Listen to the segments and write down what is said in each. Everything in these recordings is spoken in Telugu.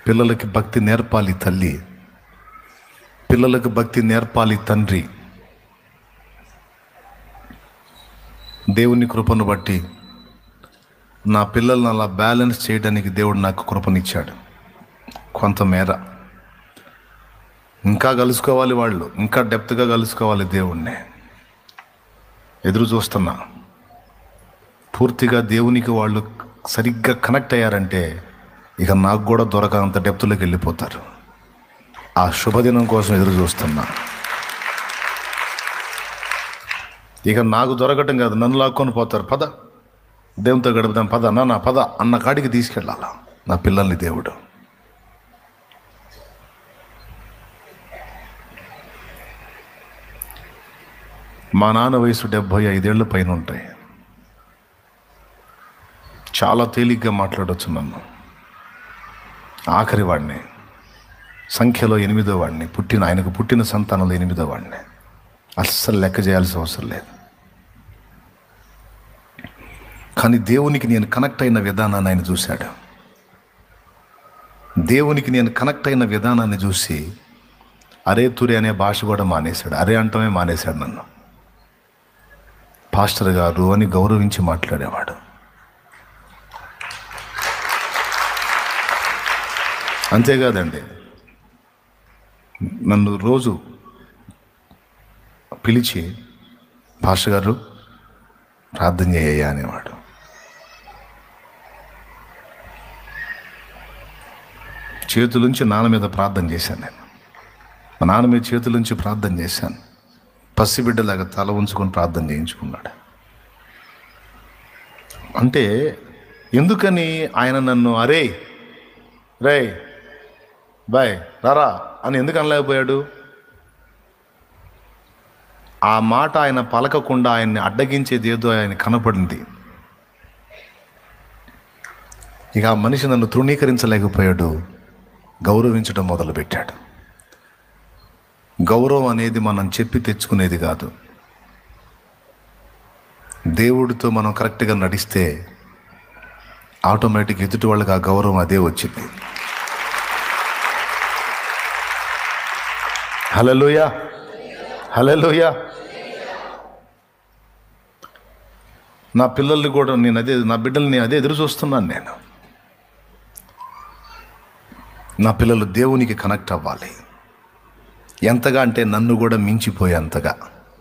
పిల్లలకి భక్తి నేర్పాలి తల్లి పిల్లలకు భక్తి నేర్పాలి తండ్రి దేవుని కృపను బట్టి నా పిల్లల్ని అలా బ్యాలెన్స్ చేయడానికి దేవుడు నాకు కృపనిచ్చాడు కొంతమేర ఇంకా కలుసుకోవాలి వాళ్ళు ఇంకా డెప్త్గా కలుసుకోవాలి దేవుణ్ణి ఎదురు చూస్తున్నా పూర్తిగా దేవునికి వాళ్ళు సరిగ్గా కనెక్ట్ అయ్యారంటే ఇక నాకు కూడా దొరకనంత డెప్త్లోకి వెళ్ళిపోతారు ఆ శుభదినం కోసం ఎదురు చూస్తున్నా ఇక నాకు దొరకటం కాదు నన్ను లాక్కొని పోతారు పద దేవునితో గడుపుదాం పద నా నా పద అన్న కాడికి తీసుకెళ్ళాలా నా పిల్లల్ని దేవుడు మా నాన్న వయసు డెబ్భై ఐదేళ్ల పైన ఉంటాయి చాలా తేలిగ్గా మాట్లాడవచ్చు నన్ను ఆఖరి వాడిని సంఖ్యలో ఎనిమిదో వాడిని పుట్టిన ఆయనకు పుట్టిన సంతానంలో ఎనిమిదో వాడిని అస్సలు లెక్క చేయాల్సిన అవసరం లేదు కానీ దేవునికి నేను కనెక్ట్ అయిన విధానాన్ని ఆయన చూశాడు దేవునికి నేను కనెక్ట్ అయిన విధానాన్ని చూసి అరే తురి అనే భాష కూడా మానేశాడు అరే అంటమే మానేశాడు నన్ను పాస్టర్ గారు అని గౌరవించి మాట్లాడేవాడు అంతేకాదండి నన్ను రోజు పిలిచి పాస్టర్ గారు ప్రార్థన చేయ్యా అనేవాడు చేతులుంచి నాన్న మీద ప్రార్థన చేశాను నేను మా నాన్న మీద చేతులుంచి ప్రార్థన చేశాను పసిబిడ్డలాగా తల ఉంచుకొని ప్రార్థన చేయించుకున్నాడు అంటే ఎందుకని ఆయన నన్ను అరే రే బాయ్ రారా అని ఎందుకు అనలేకపోయాడు ఆ మాట ఆయన పలకకుండా ఆయన్ని అడ్డగించేది ఏదో ఆయన కనపడింది ఇక ఆ మనిషి నన్ను తృణీకరించలేకపోయాడు గౌరవించడం మొదలుపెట్టాడు గౌరవం అనేది మనం చెప్పి తెచ్చుకునేది కాదు దేవుడితో మనం కరెక్ట్గా నడిస్తే ఆటోమేటిక్ ఎదుటి వాళ్ళకి ఆ గౌరవం అదే వచ్చింది హలలోయ హలలోయ నా పిల్లల్ని కూడా నేను అదే నా బిడ్డల్ని అదే ఎదురు చూస్తున్నాను నేను నా పిల్లలు దేవునికి కనెక్ట్ అవ్వాలి ఎంతగా అంటే నన్ను కూడా మించిపోయేంతగా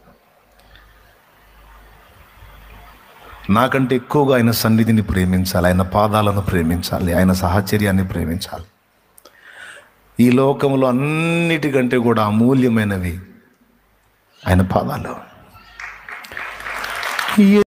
నాకంటే ఎక్కువగా ఆయన సన్నిధిని ప్రేమించాలి ఆయన పాదాలను ప్రేమించాలి ఆయన సహచర్యాన్ని ప్రేమించాలి ఈ లోకంలో అన్నిటికంటే కూడా అమూల్యమైనవి ఆయన పాదాలు